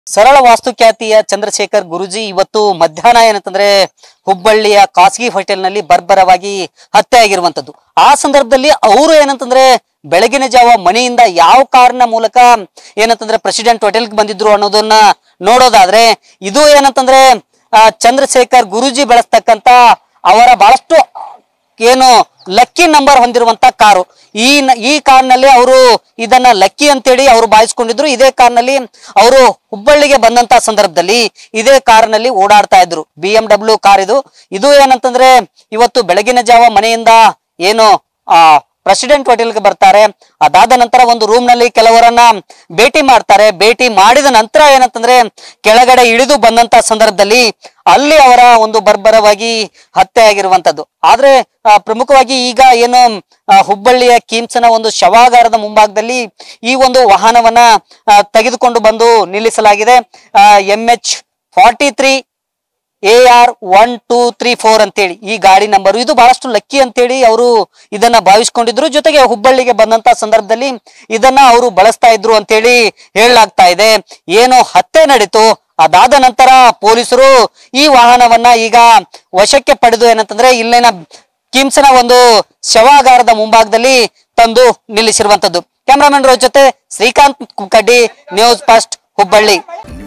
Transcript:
ಸರಳ ವಾಸ್ತುಖ್ಯಾತಿಯ ಚಂದ್ರಶೇಖರ್ ಗುರುಜಿ ಇವತ್ತು ಮಧ್ಯಾಹ್ನ ಏನಂತಂದ್ರೆ ಹುಬ್ಬಳ್ಳಿಯ ಖಾಸಗಿ ಹೋಟೆಲ್ನಲ್ಲಿ ಬರ್ಬರವಾಗಿ ಹತ್ಯೆ ಆಗಿರುವಂತದ್ದು ಆ ಸಂದರ್ಭದಲ್ಲಿ ಅವರು ಏನಂತಂದ್ರೆ ಬೆಳಗಿನ ಜಾವ ಮನೆಯಿಂದ ಯಾವ ಕಾರಿನ ಮೂಲಕ ಏನಂತಂದ್ರೆ ಪ್ರೆಸಿಡೆಂಟ್ ಹೋಟೆಲ್ಗೆ ಬಂದಿದ್ರು ಅನ್ನೋದನ್ನ ನೋಡೋದಾದ್ರೆ ಇದು ಏನಂತಂದ್ರೆ ಆ, ಚಂದ್ರಶೇಖರ್ ಗುರುಜಿ ಬಳಸ್ತಕ್ಕಂತ ಅವರ ಬಹಳಷ್ಟು ಏನು ಲಕ್ಕಿ ನಂಬರ್ ಹೊಂದಿರುವಂತ ಕಾರು ಈ ನ- ಈ ಕಾರ್ನಲ್ಲಿ ಅವರು ಇದನ್ನ ಲಕ್ಕಿ ಅಂತೇಳಿ ಅವರು ಭಾವಿಸ್ಕೊಂಡಿದ್ರು ಇದೇ ಕಾರ್ನಲ್ಲಿ ಅವರು ಹುಬ್ಬಳ್ಳಿಗೆ ಬಂದಂತ ಸಂದರ್ಭದಲ್ಲಿ ಇದೇ ಕಾರ್ನಲ್ಲಿ ಓಡಾಡ್ತಾ ಇದ್ರು ಬಿ ಎಂ ಡಬ್ಲ್ಯೂ ಕಾರ್ ಇದು ಇದು ಏನಂತಂದ್ರೆ ಇವತ್ತು ಬೆಳಗಿನ ಜಾವ ಮನೆಯಿಂದ ಏನು ಆ ಪ್ರೆಸಿಡೆಂಟ್ ಹೋಟೆಲ್ಗೆ ಬರ್ತಾರೆ ಅದಾದ ನಂತರ ಒಂದು ರೂಮ್ ನಲ್ಲಿ ಕೆಲವರನ್ನ ಭೇಟಿ ಮಾಡ್ತಾರೆ ಭೇಟಿ ಮಾಡಿದ ನಂತರ ಏನಂತಂದ್ರೆ ಕೆಳಗಡೆ ಇಳಿದು ಬಂದಂತ ಸಂದರ್ಭದಲ್ಲಿ ಅಲ್ಲಿ ಅವರ ಒಂದು ಬರ್ಬರವಾಗಿ ಹತ್ಯೆ ಆಗಿರುವಂತದ್ದು ಆದ್ರೆ ಆ, ಪ್ರಮುಖವಾಗಿ ಈಗ ಏನು ಆ, ಹುಬ್ಬಳ್ಳಿಯ ಕಿಮ್ಸ್ನ ಒಂದು ಶವಾಗಾರದ ಮುಂಭಾಗದಲ್ಲಿ ಈ ಒಂದು ವಾಹನವನ್ನ ಆ, ತೆಗೆದುಕೊಂಡು ಬಂದು ನಿಲ್ಲಿಸಲಾಗಿದೆ M H forty three A R one two three four ಅಂತೇಳಿ ಈ ಗಾಡಿ ನಂಬರ್ ಇದು ಬಹಳಷ್ಟು ಲಕ್ಕಿ ಅಂತೇಳಿ ಅವರು ಇದನ್ನ ಭಾವಿಸ್ಕೊಂಡಿದ್ರು ಜೊತೆಗೆ ಹುಬ್ಬಳ್ಳಿಗೆ ಬಂದಂತ ಸಂದರ್ಭದಲ್ಲಿ ಇದನ್ನ ಅವರು ಬಳಸ್ತಾ ಇದ್ರು ಅಂತೇಳಿ ಹೇಳಲಾಗ್ತಾ ಇದೆ ಏನು ಹತ್ಯೆ ನಡೀತು ಅದಾದ ನಂತರ ಪೊಲೀಸರು ಈ ವಾಹನವನ್ನ ಈಗ ವಶಕ್ಕೆ ಪಡೆದು ಏನಂತಂದ್ರೆ ಇಲ್ಲಿನ ಕಿಮ್ಸ್ನ ಒಂದು ಶವಾಗಾರದ ಮುಂಭಾಗದಲ್ಲಿ ತಂದು ನಿಲ್ಲಿಸಿರುವಂತದ್ದು ಕ್ಯಾಮ್ರಾಮನ್ ರೋಜ್ ಜೊತೆ ಶ್ರೀಕಾಂತ್ ಕುಕ್ಕಡ್ಡಿ ನ್ಯೂಸ್ ಫಸ್ಟ್ ಹುಬ್ಬಳ್ಳಿ